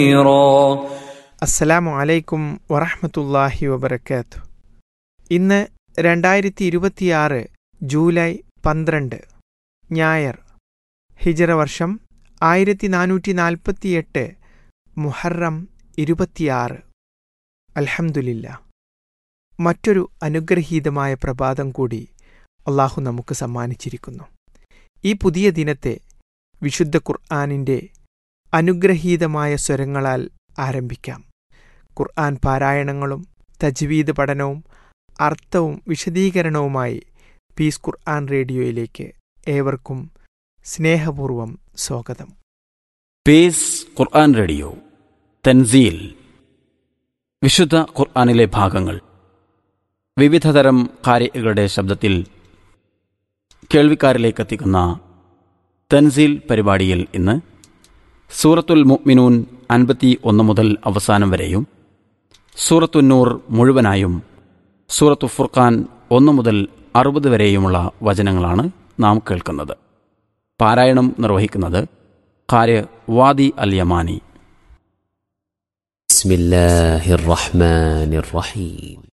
അസ്സലാമു അലൈക്കും വറഹ്മത്തുള്ളാഹി വബർക്കാത്തു ഇന്ന് രണ്ടായിരത്തി ഇരുപത്തിയാറ് ജൂലൈ പന്ത്രണ്ട് ഞായർ ഹിജറ വർഷം ആയിരത്തി നാനൂറ്റി നാൽപ്പത്തിയെട്ട് മുഹറം ഇരുപത്തിയാറ് അൽഹംദുലില്ല മറ്റൊരു അനുഗ്രഹീതമായ പ്രഭാതം കൂടി അള്ളാഹു നമുക്ക് സമ്മാനിച്ചിരിക്കുന്നു ഈ പുതിയ ദിനത്തെ വിശുദ്ധ ഖുർആാനിൻ്റെ അനുഗ്രഹീതമായ സ്വരങ്ങളാൽ ആരംഭിക്കാം ഖുർആൻ പാരായണങ്ങളും തജ്വീദ് പഠനവും അർത്ഥവും വിശദീകരണവുമായി പീസ് ഖുർആൻ റേഡിയോയിലേക്ക് ഏവർക്കും സ്നേഹപൂർവം സ്വാഗതം പേസ് ഖുർആൻ റേഡിയോ തൻസീൽ വിശുദ്ധ ഖുർആനിലെ ഭാഗങ്ങൾ വിവിധതരം കാര്യങ്ങളുടെ ശബ്ദത്തിൽ കേൾവിക്കാരിലേക്ക് എത്തിക്കുന്ന തൻസീൽ പരിപാടിയിൽ ഇന്ന് സൂറത്തുൽ മുഅ്മിനൂൻ അൻപത്തി ഒന്ന് മുതൽ അവസാനം വരെയും സൂറത്തുന്നൂർ മുഴുവനായും സൂറത്തു ഫുർഖാൻ ഒന്ന് മുതൽ അറുപത് വരെയുമുള്ള വചനങ്ങളാണ് നാം കേൾക്കുന്നത് പാരായണം നിർവഹിക്കുന്നത് ഖാര് വാദി അൽ യമാനി بسم الله الرحمن الرحيم